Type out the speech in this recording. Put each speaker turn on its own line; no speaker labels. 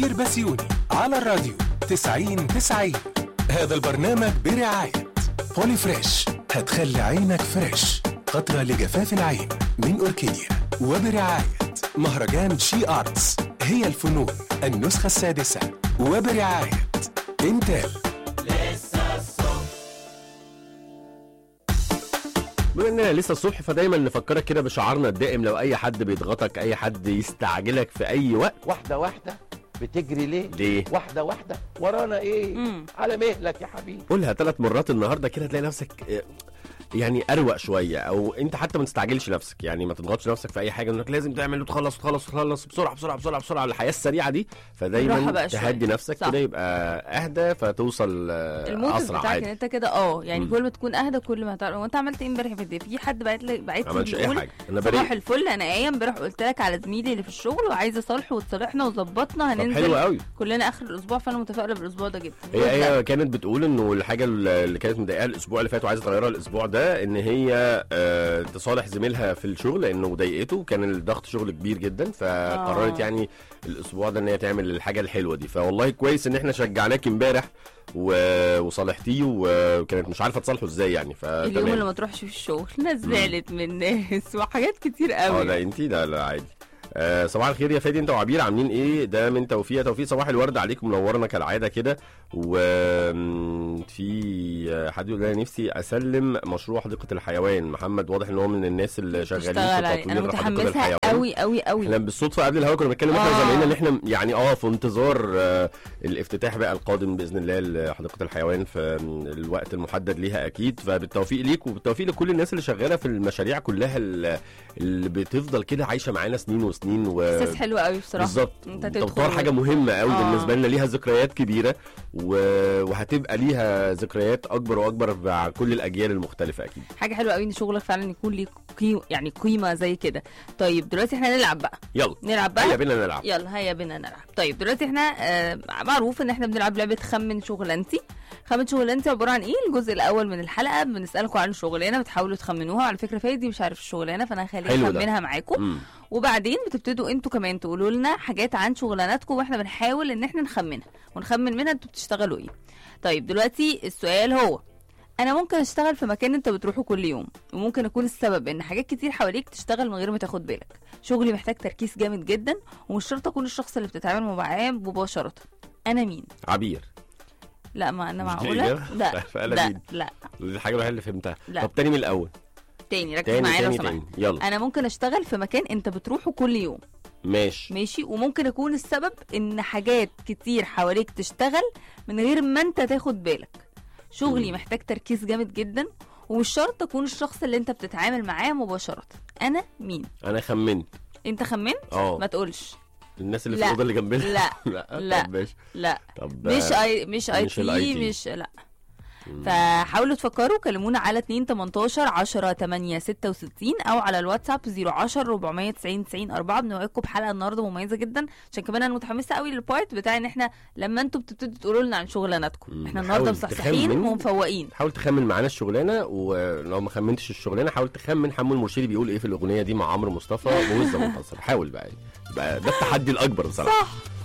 بسيوني على الراديو 90 90 هذا البرنامج برعاية بولي فريش هتخلي عينك فريش قطرة لجفاف العين من أوركيديا وبرعاية مهرجان شي آرتس هي الفنون النسخة السادسة وبرعاية انتل
بما اننا لسه الصبح فدايما نفكرك كده بشعارنا الدائم لو اي حد بيضغطك اي حد يستعجلك في اي وقت
واحدة واحدة بتجري ليه؟
ليه؟
واحدة واحدة ورانا ايه؟
مم.
على مهلك يا حبيبي
قولها ثلاث مرات النهارده كده تلاقي نفسك آه، يعني اروق شويه او انت حتى ما تستعجلش نفسك يعني ما تضغطش نفسك في اي حاجه انك لازم تعمل وتخلص وتخلص وتخلص بسرعه بسرعه بسرعه بسرعه الحياه السريعه دي
بالراحة
فدايما
بقى شوية.
تهدي نفسك
صح.
كده يبقى اهدى فتوصل آه،
الموقف
اسرع
بتاعك ان
عادي
انت كده اه يعني
مم.
كل ما تكون اهدى كل ما هتعرف وانت عملت ايه امبارح في الدنيا في حد بعت لي بعت
ما
لي
عملش اي
بيقول
حاجه انا
صباح
بريء
الفل انا قايم امبارح قلت لك على زميلي اللي في الشغل وعايزه اصالحه وتصالحنا وظبطنا
طب حلو
هننزل
قوي
كلنا اخر الاسبوع فانا متفائله بالاسبوع ده جدا
هي هي كانت بتقول انه الحاجه اللي كانت مضايقاها الاسبوع اللي فات وعايزه تغيرها الاسبوع ده ان هي آه، تصالح زميلها في الشغل لانه ضايقته كان الضغط شغل كبير جدا فقررت
آه. يعني
يعني الاسبوع ده ان هي تعمل الحاجه الحلوه دي فوالله كويس ان احنا شجعناك امبارح و- وصالحتيه وكانت مش عارفه تصالحه ازاي يعني
اليوم اللي
فتمام
ما تروحش في الشغل ناس زعلت من ناس وحاجات كتير
اه
قوي
لا انتي لا لا عادي آه صباح الخير يا فادي انت وعبير عاملين ايه ده من توفيق يا توفيق صباح الورد عليكم منورنا كالعاده كده وفي حد يقول لي نفسي اسلم مشروع حديقه الحيوان محمد واضح ان هو من الناس اللي شغالين
اشتغل
في
عليه انا
تطوير حديقه
متحمسه
الحيوان
قوي قوي
احنا
قوي
بالصدفه قبل الهوا كنا بنتكلم احنا
آه.
وزمايلنا ان احنا يعني اه في انتظار آه الافتتاح بقى القادم باذن الله لحديقه الحيوان في الوقت المحدد ليها اكيد فبالتوفيق ليك وبالتوفيق لكل الناس اللي شغاله في المشاريع كلها اللي اللي بتفضل كده عايشه معانا سنين وسنين و
احساس حلو قوي بصراحه
بالظبط
انت
انت
تدخل
بتختار حاجه مهمه قوي
آه.
بالنسبه لنا ليها ذكريات كبيره و... وهتبقى ليها ذكريات اكبر واكبر مع كل الاجيال المختلفه اكيد
حاجه حلوه قوي ان شغلك فعلا يكون ليه قيمه يعني قيمه زي كده طيب دلوقتي احنا نلعب بقى
يلا
نلعب
هيا
بقى
بينا نلعب
يلا هيا بينا نلعب طيب دلوقتي احنا آه معروف ان احنا بنلعب لعبه خمن شغلانتي خمن شغلانتي عباره عن ايه الجزء الاول من الحلقه بنسالكم عن شغلانه بتحاولوا تخمنوها على فكره فادي مش عارف الشغلانه فانا هخليه
حلو ده.
يخمنها معاكم
مم.
وبعدين بتبتدوا انتوا كمان تقولوا لنا حاجات عن شغلاناتكم واحنا بنحاول ان احنا نخمنها ونخمن منها انتوا بتشتغلوا ايه طيب دلوقتي السؤال هو انا ممكن اشتغل في مكان انت بتروحه كل يوم وممكن اكون السبب ان حاجات كتير حواليك تشتغل من غير ما تاخد بالك شغلي محتاج تركيز جامد جدا ومش شرط اكون الشخص اللي بتتعامل معاه مباشره انا مين
عبير
لا ما انا
مش دي
معقوله
الإجابة؟
لا
فأنا
لا
مين؟
لا
دي الحاجه الوحيده اللي فهمتها
لا.
طب تاني من الاول
تاني ركز
تاني
معايا لو
تاني
سمحت
تاني يلا
انا ممكن اشتغل في مكان انت بتروحه كل يوم
ماشي
ماشي وممكن يكون السبب ان حاجات كتير حواليك تشتغل من غير ما انت تاخد بالك شغلي
مم.
محتاج تركيز جامد جدا ومش شرط اكون الشخص اللي انت بتتعامل معاه مباشرة انا مين
انا خمنت
انت خمنت
اه
ما تقولش
الناس اللي في
لا.
الاوضه اللي جنبنا
لا
لا
لا.
طب ماشي
لا
طب
مش اي مش اي
مش ال
تي
IT.
مش لا فحاولوا تفكروا كلمونا على 2 18 10 8 66 او على الواتساب 010 490 90 4 بنوعدكم بحلقه النهارده مميزه جدا عشان كمان انا متحمسه قوي للبارت بتاع ان احنا لما انتوا بتبتدوا تقولوا لنا عن شغلاناتكم
مم.
احنا النهارده
حاول
مصحصحين
تخمن.
ومفوقين
حاول تخمن معانا الشغلانه ولو ما خمنتش الشغلانه حاول تخمن حمو المرشدي بيقول ايه في الاغنيه دي مع عمرو مصطفى ووزه منتصر حاول بقى يبقى ده التحدي الاكبر بصراحه
صح